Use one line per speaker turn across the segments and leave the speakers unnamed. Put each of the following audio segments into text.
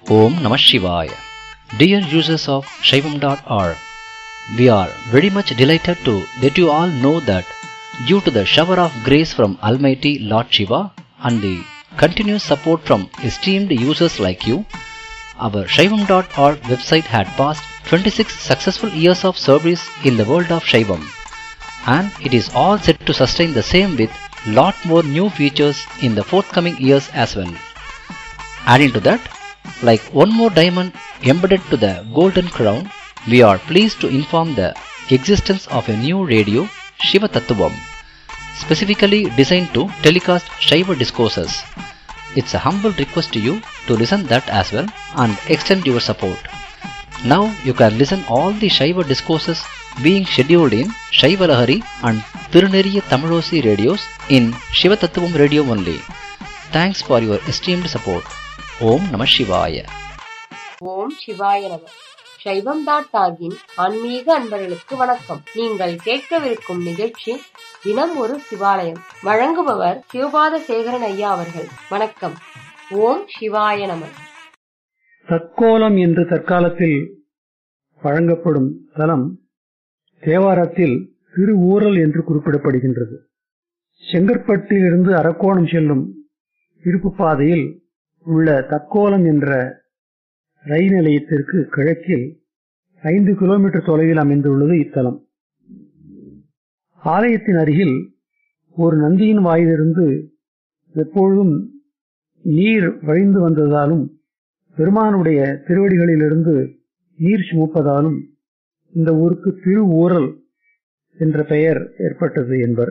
Om Namah Shivaya. Dear users of Shaivam.org, we are very much delighted to let you all know that due to the shower of grace from Almighty Lord Shiva and the continuous support from esteemed users like you, our Shaivam.org website had passed 26 successful years of service in the world of Shaivam and it is all set to sustain the same with lot more new features in the forthcoming years as well. Adding to that, like one more diamond embedded to the golden crown, we are pleased to inform the existence of a new radio, Shiva Tattvam, specifically designed to telecast Shiva discourses. It's a humble request to you to listen that as well and extend your support. Now you can listen all the Shiva discourses being scheduled in Shiva Lahari and Tiruneriya Tamilosi radios in Shiva Tattvam radio only. Thanks for your esteemed support. ஓம் நம சிவாய
ஓம் சிவாய நம சைவம் dot டாகின் ஆன்மீக அன்பர்களுக்கு வணக்கம் நீங்கள் கேட்கவிருக்கும் நிகழ்ச்சி தினம் ஒரு சிவாலயம் வழங்குபவர் சிவபாத சேகரன் ஐயா அவர்கள் வணக்கம் ஓம் சிவாய நம
தற்கோலம் என்று தற்காலத்தில் வழங்கப்படும் தலம் தேவாரத்தில் திருவூரல் என்று குறிப்பிடப்படுகின்றது செங்கற்பட்டிலிருந்து அரக்கோணம் செல்லும் இருப்பு பாதையில் உள்ள தக்கோலம் என்ற ரயில் நிலையத்திற்கு கிழக்கில் ஐந்து கிலோமீட்டர் தொலைவில் அமைந்துள்ளது இத்தலம் ஆலயத்தின் அருகில் ஒரு நந்தியின் வாயிலிருந்து எப்பொழுதும் நீர் வழிந்து வந்ததாலும் பெருமானுடைய திருவடிகளிலிருந்து நீர் சுமப்பதாலும் இந்த ஊருக்கு திருவூரல் என்ற பெயர் ஏற்பட்டது என்பர்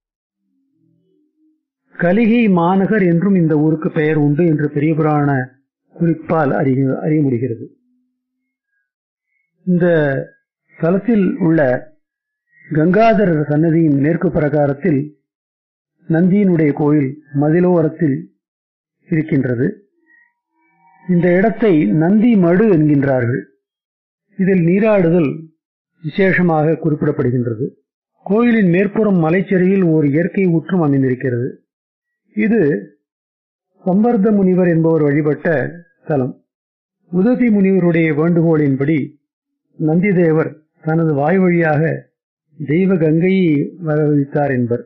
கலிகை மாநகர் என்றும் இந்த ஊருக்கு பெயர் உண்டு என்று பெரிய புராண குறிப்பால் அறிய அறிய முடிகிறது இந்த தலத்தில் உள்ள கங்காதரர் சன்னதியின் மேற்கு பிரகாரத்தில் நந்தியினுடைய கோயில் மதிலோரத்தில் இருக்கின்றது இந்த இடத்தை நந்தி மடு என்கின்றார்கள் இதில் நீராடுதல் விசேஷமாக குறிப்பிடப்படுகின்றது கோயிலின் மேற்புறம் மலைச்சரிவில் ஒரு இயற்கை ஊற்றும் அமைந்திருக்கிறது இது சம்பர்த முனிவர் என்பவர் வழிபட்ட தலம் உதவி முனிவருடைய வேண்டுகோளின்படி நந்திதேவர் தனது வாய் வழியாக தெய்வ கங்கையை வரவழைத்தார் என்பர்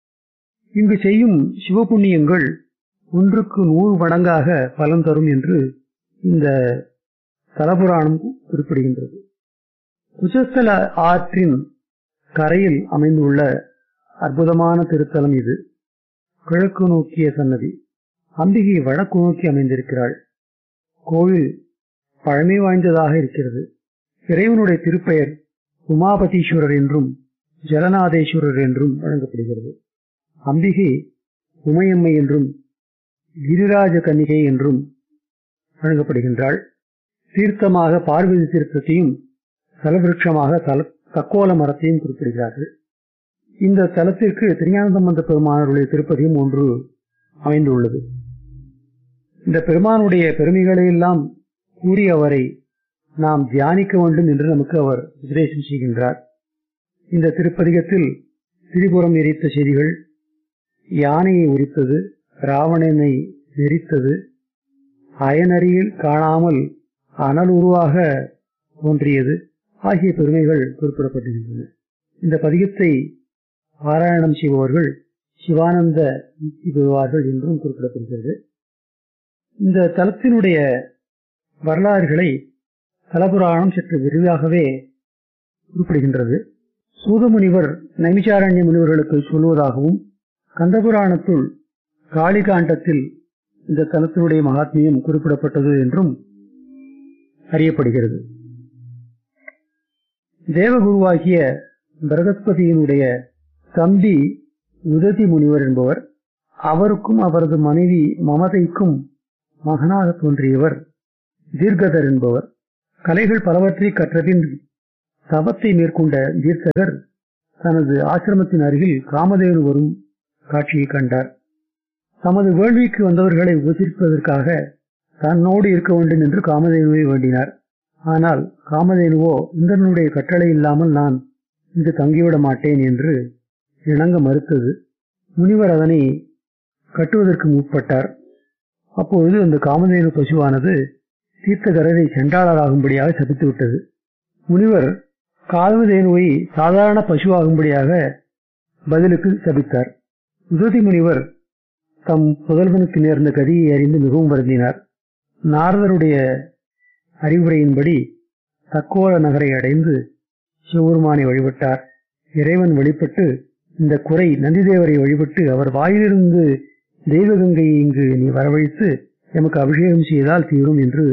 இங்கு செய்யும் சிவபுண்ணியங்கள் ஒன்றுக்கு நூறு மடங்காக பலன் தரும் என்று இந்த தலபுராணம் குறிப்பிடுகின்றது குஜஸ்தல ஆற்றின் கரையில் அமைந்துள்ள அற்புதமான திருத்தலம் இது கிழக்கு நோக்கிய சன்னதி அம்பிகை வடக்கு நோக்கி அமைந்திருக்கிறாள் கோவில் பழமை வாய்ந்ததாக இருக்கிறது இறைவனுடைய திருப்பெயர் உமாபதீஸ்வரர் என்றும் ஜலநாதேஸ்வரர் என்றும் வழங்கப்படுகிறது அம்பிகை உமையம்மை என்றும் கிரிராஜ கன்னிகை என்றும் வழங்கப்படுகின்றாள் தீர்த்தமாக பார்வதி தீர்த்தத்தையும் தலவிருட்சமாக தல தக்கோல மரத்தையும் குறிப்பிடுகிறார்கள் இந்த தலத்திற்கு திருஞானந்தம்பந்த பெருமானருடைய திருப்பதியும் ஒன்று அமைந்துள்ளது இந்த பெருமானுடைய பெருமைகளை எல்லாம் கூறி அவரை நாம் தியானிக்க வேண்டும் என்று நமக்கு அவர் உபதேசம் செய்கின்றார் இந்த திருப்பதிகத்தில் திரிபுரம் எரித்த செய்திகள் யானையை உரித்தது ராவணனை நெரித்தது அயனறியில் காணாமல் அனல் உருவாக தோன்றியது ஆகிய பெருமைகள் குறிப்பிடப்பட்டிருக்கின்றன இந்த பதிகத்தை பாராயணம் செய்பவர்கள் சிவானந்த முக்தி பெறுவார்கள் என்றும் குறிப்பிடப்படுகிறது இந்த தலத்தினுடைய வரலாறுகளை தலபுராணம் சற்று விரிவாகவே குறிப்பிடுகின்றது சூதமுனிவர் நைமிச்சாரண்ய முனிவர்களுக்கு சொல்வதாகவும் கந்தபுராணத்துள் காளிகாண்டத்தில் இந்த தலத்தினுடைய மகாத்மியம் குறிப்பிடப்பட்டது என்றும் அறியப்படுகிறது தேவகுருவாகிய பிரகஸ்பதியினுடைய தம்பி உததி முனிவர் என்பவர் அவருக்கும் அவரது மனைவி மமதைக்கும் மகனாக தோன்றியவர் தீர்க்கதர் என்பவர் கலைகள் பலவற்றை கற்றபின் தவத்தை மேற்கொண்ட தீர்த்தகர் தனது ஆசிரமத்தின் அருகில் காமதேனு வரும் காட்சியை கண்டார் தமது வேள்விக்கு வந்தவர்களை உபசரிப்பதற்காக தன்னோடு இருக்க வேண்டும் என்று காமதேனுவை வேண்டினார் ஆனால் காமதேனுவோ இந்திரனுடைய கட்டளை இல்லாமல் நான் இங்கு தங்கிவிட மாட்டேன் என்று இணங்க மறுத்தது முனிவர் அதனை கட்டுவதற்கு முற்பட்டார் அப்பொழுது அந்த காமதேனு பசுவானது தீர்த்தகரரை செண்டாளராகும்படியாக சபித்து விட்டது முனிவர் கால்மதேனுவை சாதாரண பசுவாகும்படியாக பதிலுக்கு சபித்தார் உதவி முனிவர் தம் புதல்வனுக்கு நேர்ந்த கதியை அறிந்து மிகவும் வருந்தினார் நாரதருடைய அறிவுரையின்படி தக்கோல நகரை அடைந்து சிவபெருமானை வழிபட்டார் இறைவன் வழிபட்டு இந்த குறை நந்திதேவரை வழிபட்டு அவர் வாயிலிருந்து தெய்வகங்கையை இங்கு நீ வரவழைத்து எமக்கு அபிஷேகம் செய்தால் தீரும் என்று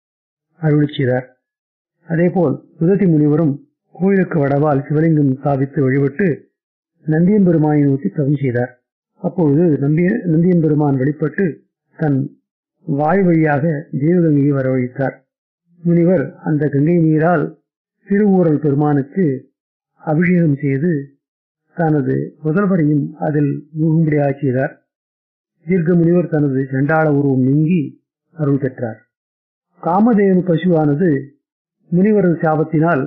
அருளி செய்தார் அதேபோல் உதத்தி முனிவரும் கோயிலுக்கு வடவால் சிவலிங்கம் ஸ்தாபித்து வழிபட்டு நந்தியம் பெருமானை நோக்கி தவம் செய்தார் அப்பொழுது நம்பிய நந்தியம் பெருமான் வெளிப்பட்டு தன் வாய் வழியாக தெய்வகங்கையை வரவழைத்தார் முனிவர் அந்த கங்கை நீரால் திருவூரல் பெருமானுக்கு அபிஷேகம் செய்து தனது முதல்வரையும் அதில் மூகும்படியாக செய்தார் தீர்க்க முனிவர் தனது செண்டாள உருவம் நீங்கி அருள் பெற்றார் காமதேவனு பசுவானது முனிவரது சாபத்தினால்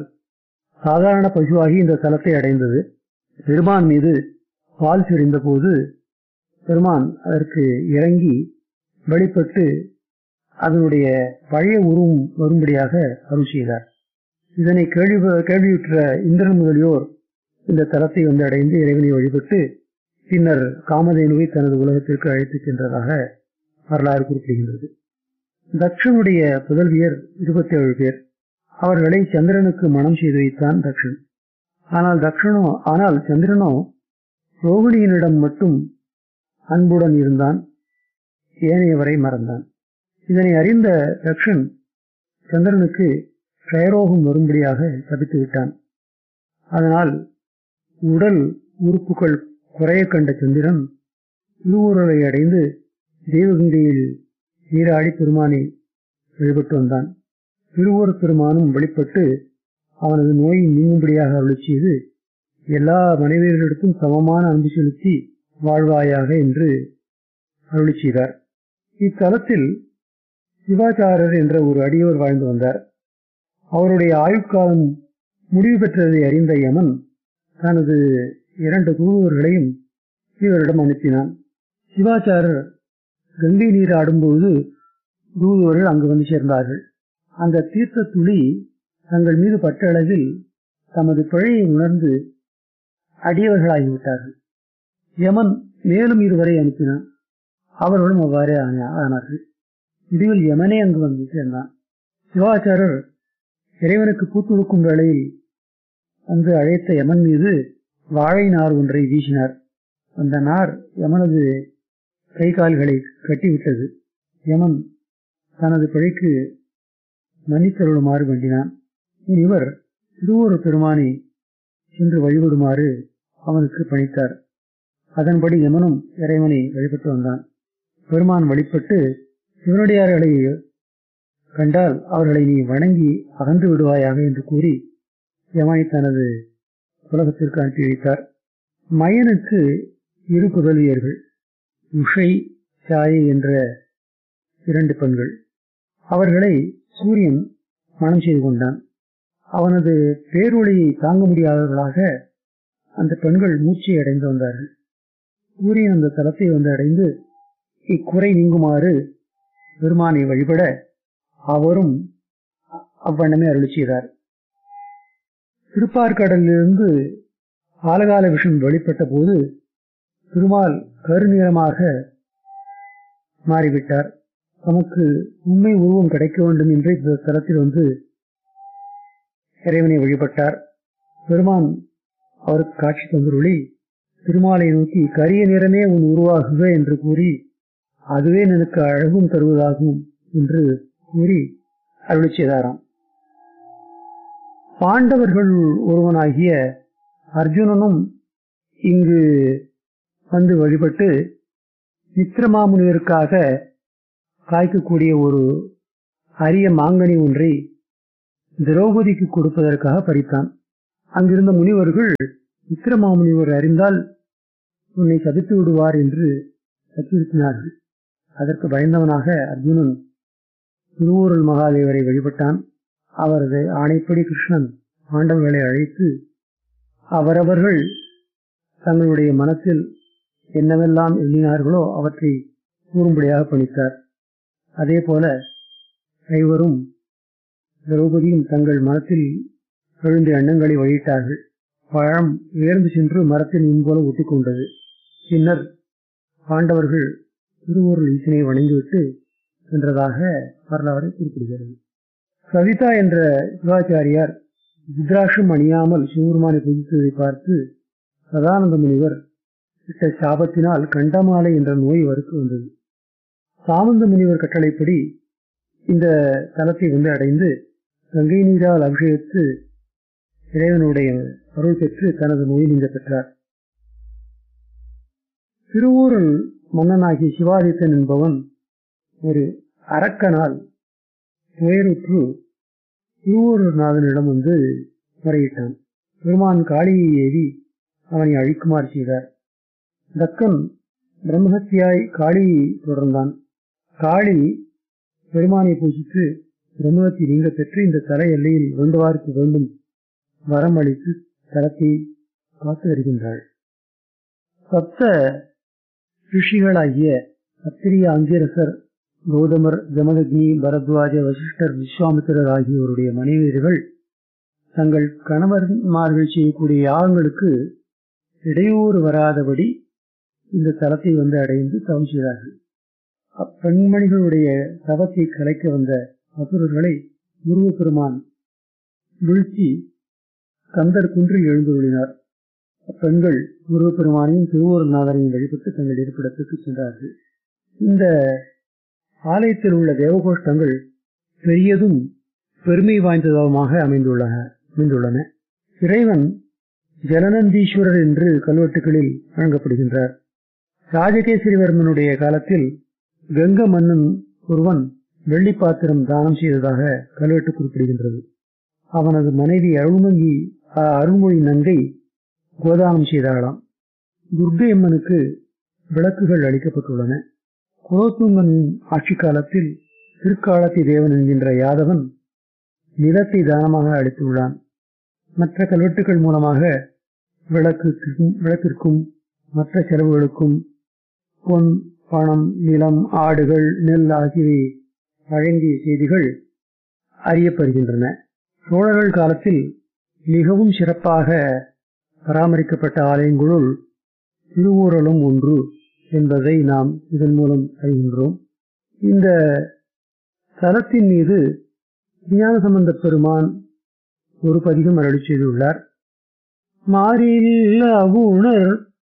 சாதாரண பசுவாகி இந்த தலத்தை அடைந்தது பெருமான் மீது பால் செறிந்த போது பெருமான் அதற்கு இறங்கி வெளிப்பட்டு அதனுடைய பழைய உருவம் வரும்படியாக அருள் செய்தார் இதனை கேள்வி கேள்வியுற்ற இந்திரன் முதலியோர் இந்த தலத்தை வந்து அடைந்து இறைவனை வழிபட்டு பின்னர் காமதேனுவை தனது உலகத்திற்கு அழைத்துச் சென்றதாக வரலாறு குறிப்பிடுகின்றது தக்ஷனுடைய புதல்வியர் இருபத்தி ஏழு பேர் அவர்களை சந்திரனுக்கு மனம் செய்து வைத்தான் தக்ஷன் ஆனால் தக்ஷனோ ஆனால் சந்திரனோ ரோகிணியனிடம் மட்டும் அன்புடன் இருந்தான் ஏனையவரை மறந்தான் இதனை அறிந்த தக்ஷன் சந்திரனுக்கு க்ஷயரோகம் வரும்படியாக தப்பித்து விட்டான் அதனால் உடல் உறுப்புகள் குறைய கண்ட சந்திரன் திருவுருளை அடைந்து தெய்வகங்கையில் நீராடி பெருமானை வழிபட்டு வந்தான் திருவூர் பெருமானும் வெளிப்பட்டு அவனது நோயை நீங்கும்படியாக அருளி செய்து எல்லா மனைவியர்களிடத்தும் சமமான அன்பு செலுத்தி வாழ்வாயாக என்று அருளி செய்தார் இத்தலத்தில் சிவாச்சாரர் என்ற ஒரு அடியோர் வாழ்ந்து வந்தார் அவருடைய ஆயுட்காலம் முடிவு பெற்றதை அறிந்த யமன் தனது இரண்டு தூதுவர்களையும் இவரிடம் அனுப்பினான் சிவாச்சாரர் கங்கை நீர் ஆடும்போது தூதுவர்கள் அங்கு வந்து சேர்ந்தார்கள் அந்த தீர்த்த துளி தங்கள் மீது பட்ட அளவில் தமது பிழையை உணர்ந்து அடியவர்களாகிவிட்டார்கள் யமன் மேலும் இருவரை அனுப்பினான் அவர்களும் அவ்வாறே ஆனார்கள் முடிவில் யமனே அங்கு வந்து சேர்ந்தான் சிவாச்சாரர் இறைவனுக்கு பூத்துடுக்கும் வேளையில் வந்து அழைத்த யமன் மீது வாழை நார் ஒன்றை வீசினார் அந்த நார் யமனது கை கால்களை கட்டிவிட்டது யமன் தனது பிழைக்கு மன்னித்தருளுமாறு வேண்டினான் இவர் திருவூர் பெருமானை சென்று வழிபடுமாறு அவனுக்கு பணித்தார் அதன்படி யமனும் இறைவனை வழிபட்டு வந்தான் பெருமான் வழிபட்டு சிவனடியார்களை கண்டால் அவர்களை நீ வணங்கி அகன்று விடுவாயாக என்று கூறி யமனை தனது உலகத்திற்கு அனுப்பி வைத்தார் மயனுக்கு இரு புதல்வியர்கள் உஷை சாயை என்ற இரண்டு பெண்கள் அவர்களை சூரியன் மனம் செய்து கொண்டான் அவனது பேரொழியை தாங்க முடியாதவர்களாக அந்த பெண்கள் மூச்சை அடைந்து வந்தார்கள் சூரியன் அந்த தலத்தை வந்து அடைந்து இக்குறை நீங்குமாறு பெருமானை வழிபட அவரும் அவ்வண்ணமே அருளி செய்தார் திருப்பார்கடலிலிருந்து ஆலகால விஷம் வெளிப்பட்ட போது திருமால் கருநீளமாக மாறிவிட்டார் தமக்கு உண்மை உருவம் கிடைக்க வேண்டும் என்று இந்த தலத்தில் வந்து இறைவனை வழிபட்டார் பெருமான் அவருக்கு காட்சி தந்துருளி திருமாலை நோக்கி கரிய நிறமே உன் உருவாகுக என்று கூறி அதுவே எனக்கு அழகும் தருவதாகும் என்று கூறி அருளி செய்தாராம் பாண்டவர்கள் ஒருவனாகிய அர்ஜுனனும் இங்கு வந்து வழிபட்டு மித்திரமாமுனிவருக்காக காய்க்கக்கூடிய ஒரு அரிய மாங்கனி ஒன்றை திரௌபதிக்கு கொடுப்பதற்காக பறித்தான் அங்கிருந்த முனிவர்கள் விக்ரமாமுனிவர் அறிந்தால் உன்னை சபித்து விடுவார் என்று அச்சுறுத்தினார்கள் அதற்கு பயந்தவனாக அர்ஜுனன் திருவூரல் மகாதேவரை வழிபட்டான் அவரது ஆணைப்படி கிருஷ்ணன் பாண்டவர்களை அழைத்து அவரவர்கள் தங்களுடைய மனத்தில் என்னவெல்லாம் எண்ணினார்களோ அவற்றை கூறும்படியாக பணித்தார் அதே போல ஐவரும் திரௌபதியும் தங்கள் மனத்தில் எழுந்த எண்ணங்களை வெளியிட்டார்கள் பழம் உயர்ந்து சென்று மரத்தின் முன்போல ஒட்டிக்கொண்டது பின்னர் பாண்டவர்கள் திருவூரில் ஈசனை வணங்கிவிட்டு சென்றதாக வரலாறு குறிப்பிடுகிறது சவிதா என்ற சிவாச்சாரியார் ருத்ராட்சம் அணியாமல் சிவபெருமானை பூஜித்ததை பார்த்து சதானந்த முனிவர் இட்ட சாபத்தினால் கண்டமாலை என்ற நோய் அவருக்கு வந்தது சாமந்த முனிவர் கட்டளைப்படி இந்த தலத்தை வந்து அடைந்து கங்கை நீரால் அபிஷேகித்து இறைவனுடைய அருள் பெற்று தனது நோய் நீங்க பெற்றார் திருவூரில் மன்னனாகிய சிவாதித்தன் என்பவன் ஒரு அரக்கனால் துயருற்று திருவூரநாதனிடம் வந்து முறையிட்டான் பெருமான் காளியை ஏறி அவனை அழிக்குமாறு செய்தார் தக்கன் பிரம்மஹத்தியாய் காளியை தொடர்ந்தான் காளி பெருமானை பூஜித்து பிரம்மஹத்தி நீங்க பெற்று இந்த தல எல்லையில் வேண்டுவாருக்கு வேண்டும் வரம் அளித்து தலத்தை காத்து வருகின்றாள் சப்த ரிஷிகளாகிய அத்திரிய அங்கிரசர் கௌதமர் ஜமதக்னி பரத்வாஜ வசிஷ்டர் விஸ்வாமித்திரர் ஆகியோருடைய மனைவியர்கள் தங்கள் கணவன்மார்கள் செய்யக்கூடிய யாகங்களுக்கு இடையூறு வராதபடி இந்த தலத்தை வந்து அடைந்து தவம் செய்தார்கள் அப்பெண்மணிகளுடைய தவத்தை கலைக்க வந்த அசுரர்களை முருகப்பெருமான் வீழ்ச்சி கந்தர் குன்றில் எழுந்துள்ளினார் அப்பெண்கள் முருகப்பெருமானையும் திருவூர்நாதரையும் வழிபட்டு தங்கள் இருப்பிடத்துக்கு சென்றார்கள் இந்த ஆலயத்தில் உள்ள தேவகோஷ்டங்கள் பெரியதும் பெருமை வாய்ந்ததுமாக அமைந்துள்ளன அமைந்துள்ளன இறைவன் ஜலநந்தீஸ்வரர் என்று கல்வெட்டுகளில் வழங்கப்படுகின்றார் ராஜகேசரிவர்மனுடைய காலத்தில் கங்க மன்னன் ஒருவன் வெள்ளி பாத்திரம் தானம் செய்ததாக கல்வெட்டு குறிப்பிடுகின்றது அவனது மனைவி அருள்மங்கி அருள்மொழி நங்கை கோதானம் செய்தாளாம் துர்கை அம்மனுக்கு விளக்குகள் அளிக்கப்பட்டுள்ளன குலோத்துங்கன் ஆட்சி காலத்தில் திருக்காலத்தி தேவன் என்கின்ற யாதவன் நிலத்தை தானமாக அளித்துள்ளான் மற்ற கல்வெட்டுகள் மூலமாக விளக்குக்கும் விளக்கிற்கும் மற்ற செலவுகளுக்கும் பொன் பணம் நிலம் ஆடுகள் நெல் ஆகியவை வழங்கிய செய்திகள் அறியப்படுகின்றன சோழர்கள் காலத்தில் மிகவும் சிறப்பாக பராமரிக்கப்பட்ட ஆலயங்களுள் திருவூரலும் ஒன்று என்பதை நாம் இதன் மூலம் அறிகின்றோம் இந்த தலத்தின் மீது ஞான சம்பந்த பெருமான் ஒரு பதிகம் அருளி செய்துள்ளார் மாறில் அவுணர்